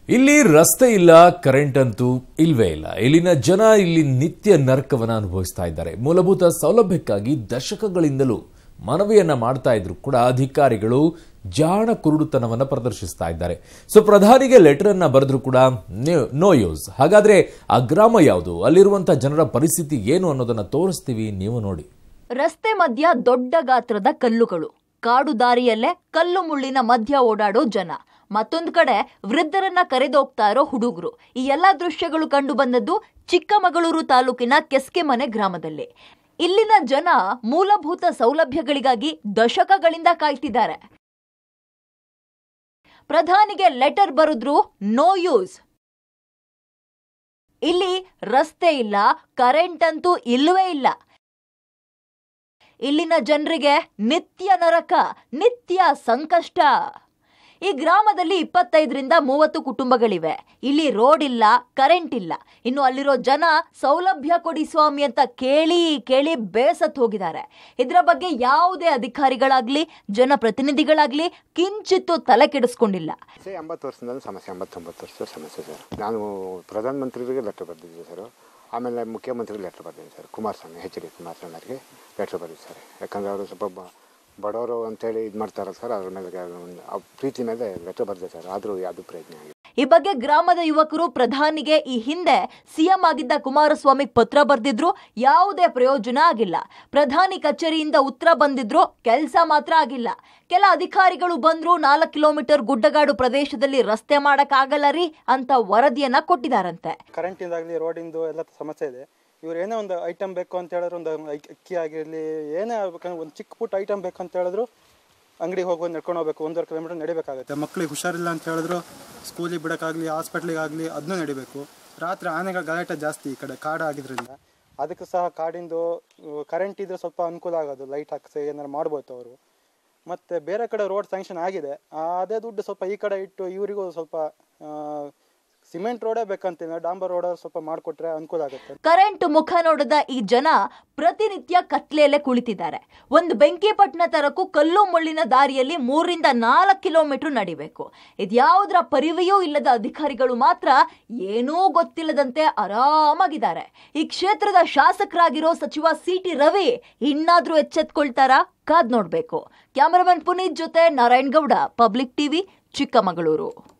ಇಲ್ಲಿ ರಸ್ತೆ ಇಲ್ಲ ಕರೆಂಟ್ ಅಂತೂ ಇಲ್ವೇ ಇಲ್ಲ ಇಲ್ಲಿನ ಜನ ಇಲ್ಲಿ ನಿತ್ಯ ನರಕವನ್ನ ಅನುಭವಿಸ್ತಾ ಇದ್ದಾರೆ ಮೂಲಭೂತ ಸೌಲಭ್ಯಕ್ಕಾಗಿ ದಶಕಗಳಿಂದಲೂ ಮನವಿಯನ್ನ ಮಾಡ್ತಾ ಇದ್ರು ಕೂಡ ಅಧಿಕಾರಿಗಳು ಜಾಣ ಕುರುಡುತನವನ್ನ ಪ್ರದರ್ಶಿಸ್ತಾ ಇದ್ದಾರೆ ಸೊ ಪ್ರಧಾನಿಗೆ ಲೆಟರ್ ಅನ್ನ ಬರೆದ್ರು ಕೂಡ ನೋ ಯೂಸ್ ಹಾಗಾದ್ರೆ ಆ ಗ್ರಾಮ ಯಾವುದು ಅಲ್ಲಿರುವಂತಹ ಜನರ ಪರಿಸ್ಥಿತಿ ಏನು ಅನ್ನೋದನ್ನ ತೋರಿಸ್ತೀವಿ ನೀವು ನೋಡಿ ರಸ್ತೆ ಮಧ್ಯ ದೊಡ್ಡ ಗಾತ್ರದ ಕಲ್ಲುಗಳು ಕಾಡು ದಾರಿಯಲ್ಲೇ ಕಲ್ಲು ಮುಳ್ಳಿನ ಮಧ್ಯ ಓಡಾಡೋ ಜನ ಮತ್ತೊಂದು ಕಡೆ ವೃದ್ಧರನ್ನ ಕರೆದೋಗ್ತಾ ಇರೋ ಹುಡುಗರು ಈ ಎಲ್ಲಾ ದೃಶ್ಯಗಳು ಕಂಡು ಬಂದದ್ದು ಚಿಕ್ಕಮಗಳೂರು ತಾಲೂಕಿನ ಕೆಸ್ಕೆಮನೆ ಗ್ರಾಮದಲ್ಲಿ ಇಲ್ಲಿನ ಜನ ಮೂಲಭೂತ ಸೌಲಭ್ಯಗಳಿಗಾಗಿ ದಶಕಗಳಿಂದ ಕಾಯ್ತಿದ್ದಾರೆ ಪ್ರಧಾನಿಗೆ ಲೆಟರ್ ಬರೆದ್ರು ನೋ ಯೂಸ್ ಇಲ್ಲಿ ರಸ್ತೆ ಇಲ್ಲ ಕರೆಂಟ್ ಅಂತೂ ಇಲ್ಲವೇ ಇಲ್ಲ ಇಲ್ಲಿನ ಜನರಿಗೆ ನಿತ್ಯ ನರಕ ನಿತ್ಯ ಸಂಕಷ್ಟ ಈ ಗ್ರಾಮದಲ್ಲಿ ಇಪ್ಪತ್ತೈದರಿಂದ ಮೂವತ್ತು ಕುಟುಂಬಗಳಿವೆ ಇಲ್ಲಿ ರೋಡ್ ಇಲ್ಲ ಕರೆಂಟ್ ಇಲ್ಲ ಇನ್ನು ಅಲ್ಲಿರೋ ಜನ ಸೌಲಭ್ಯ ಕೊಡಿ ಸ್ವಾಮಿ ಅಂತ ಕೇಳಿ ಕೇಳಿ ಬೇಸತ್ ಹೋಗಿದ್ದಾರೆ ಇದರ ಬಗ್ಗೆ ಯಾವುದೇ ಅಧಿಕಾರಿಗಳಾಗ್ಲಿ ಜನಪ್ರತಿನಿಧಿಗಳಾಗ್ಲಿ ಕಿಂಚಿತ್ತು ತಲೆ ಕೆಡಿಸ್ಕೊಂಡಿಲ್ಲ ಸೇ ಎಂಬತ್ತು ವರ್ಷದಿಂದ ಸಮಸ್ಯೆ ಎಂಬತ್ತೊಂಬತ್ತು ವರ್ಷದ ಸಮಸ್ಯೆ ಸರ್ ನಾನು ಪ್ರಧಾನಮಂತ್ರಿಗೆ ಲೆಟ್ರ್ ಬರೆದಿದ್ದೆ ಸರ್ ಆಮೇಲೆ ಮುಖ್ಯಮಂತ್ರಿಗೆ ಲೆಟ್ರ್ ಬರೆದಿದ್ದೆ sir Kumaraswamy H D Kumaraswamy ಅವರಿಗೆ ಲೆಟ್ರ್ ಬರೆದಿದ್ದೆ ಸರ್ ಯಾಕಂದರೆ ಅವರು ಸ್ವಲ್ಪ ಬ- ಬಡವರು ಅಂತೇಳಿ ಇದು ಮಾಡ್ತಾರೆ ಸರ್ ಅದ್ರ ಮೇಲೆ ಒಂದು ಆ ಪ್ರೀತಿ ಮೇಲೆ ಲೆಟ್ರ್ ಬರೆದೆ ಸರ್ ಆದರೂ ಯಾವುದು ಪ್ರಯತ್ನ ಆಗಿಲ್ಲ ಈ ಬಗ್ಗೆ ಗ್ರಾಮದ ಯುವಕರು ಪ್ರಧಾನಿಗೆ ಈ ಹಿಂದೆ ಸಿಎಂ ಆಗಿದ್ದ ಕುಮಾರಸ್ವಾಮಿ ಪತ್ರ ಬರೆದಿದ್ರು ಯಾವುದೇ ಪ್ರಯೋಜನ ಆಗಿಲ್ಲ ಪ್ರಧಾನಿ ಕಚೇರಿಯಿಂದ ಉತ್ತರ ಬಂದಿದ್ರು ಕೆಲಸ ಮಾತ್ರ ಆಗಿಲ್ಲ ಕೆಲ ಅಧಿಕಾರಿಗಳು ಬಂದ್ರು ನಾಲ್ಕು ಕಿಲೋಮೀಟರ್ ಗುಡ್ಡಗಾಡು ಪ್ರದೇಶದಲ್ಲಿ ರಸ್ತೆ ಮಾಡಕ್ಕಾಗಲ್ಲ ರೀ ಅಂತ ವರದಿಯನ್ನ ಕೊಟ್ಟಿದಾರಂತೆ ಕರೆಂಟಿಂದಾಗಲಿ ರೋಡಿಂದು ಎಲ್ಲ ಸಮಸ್ಯೆ ಇದೆ ಇವ್ರು ಏನೇ ಒಂದು ಐಟಮ್ ಬೇಕು ಅಂತ ಹೇಳಿದ್ರೆ ಒಂದು ಐ- ಅಕ್ಕಿ ಆಗಿರಲಿ ಏನೇ ಆಗ್ಬೇಕಂದ್ರೆ ಒಂದು ಚಿಕ್ಕ ಪುಟ್ಟ ಐಟಮ್ ಬೇಕು ಅಂತ ಹೇಳಿದ್ರು ಅಂಗಡಿಗೆ ಹೋಗಿ ನಡ್ಕೊಂಡು ಹೋಗ್ಬೇಕು ಒಂದೂವರೆ ಕಿಲೋಮೀಟರ್ ನಡಿಬೇಕಾಗುತ್ತೆ ಮಕ್ಳಿಗೆ ಹುಷಾರಿಲ್ಲ ಅಂತ ಹೇಳಿದ್ರು ಸ್ಕೂಲಿಗೆ ಬಿಡೋಕ್ಕಾಗಲಿ ಹಾಸ್ಪಿಟ್ಲಿಗೆ ಆಗಲಿ ಅದನ್ನೂ ನಡಿಬೇಕು ರಾತ್ರಿ ಆನೆಗಳ ಗಲಾಟೆ ಜಾಸ್ತಿ ಈ ಕಡೆ ಕಾಡು ಆಗಿದ್ರಿಂದ ಅದಕ್ಕೆ ಸಹ ಕಾಡಿಂದು ಕರೆಂಟ್ ಇದ್ರೆ ಸ್ವಲ್ಪ ಅನುಕೂಲ ಆಗೋದು ಲೈಟ್ ಹಾಕ್ಸಿ ಏನಾರು ಮಾಡ್ಬೋದು ಅವರು ಮತ್ತು ಬೇರೆ ಕಡೆ ರೋಡ್ ಸ್ಯಾಂಕ್ಷನ್ ಆಗಿದೆ ಆ, ಅದೇ ದುಡ್ಡು ಸ್ವಲ್ಪ ಈ ಕಡೆ ಇಟ್ಟು ಇವರಿಗೂ ಸ್ವಲ್ಪ ಸಿಮೆಂಟ್ ರೋಡೇ ಬೇಕಂತಿಲ್ಲ ಡಾಂಬರ್ ರೋಡ್ ಸ್ವಲ್ಪ ಮಾಡಿಕೊಟ್ರೆ ಅನುಕೂಲ ಆಗುತ್ತೆ ಕರೆಂಟ್ ಮುಖ ನೋಡದ ಈ ಜನ ಪ್ರತಿನಿತ್ಯ ಕತ್ಲೆಯಲ್ಲೇ ಕುಳಿತಿದ್ದಾರೆ ಒಂದು ಬೆಂಕಿಪಟ್ಟಣ ತರಕ್ಕೂ ಕಲ್ಲು ಮುಳ್ಳಿನ ದಾರಿಯಲ್ಲಿ ಮೂರರಿಂದ ನಾಲ್ಕು ಕಿಲೋಮೀಟರ್ ನಡಿಬೇಕು ಇದ್ಯಾವುದರ ಪರಿವೆಯೂ ಇಲ್ಲದ ಅಧಿಕಾರಿಗಳು ಮಾತ್ರ ಏನೂ ಗೊತ್ತಿಲ್ಲದಂತೆ ಆರಾಮಾಗಿದ್ದಾರೆ ಈ ಕ್ಷೇತ್ರದ ಶಾಸಕರಾಗಿರೋ ಸಚಿವ ಸಿ ಟಿ ರವಿ ಇನ್ನಾದ್ರೂ ಎಚ್ಚೆತ್ಕೊಳ್ತಾರಾ ಕಾದ್ ನೋಡ್ಬೇಕು ಕ್ಯಾಮರಾಮನ್ ಪುನೀತ್ ಜೊತೆ ನಾರಾಯಣ್ ಗೌಡ ಪಬ್ಲಿಕ್ ಟಿವಿ ಚಿಕ್ಕಮಗಳೂರು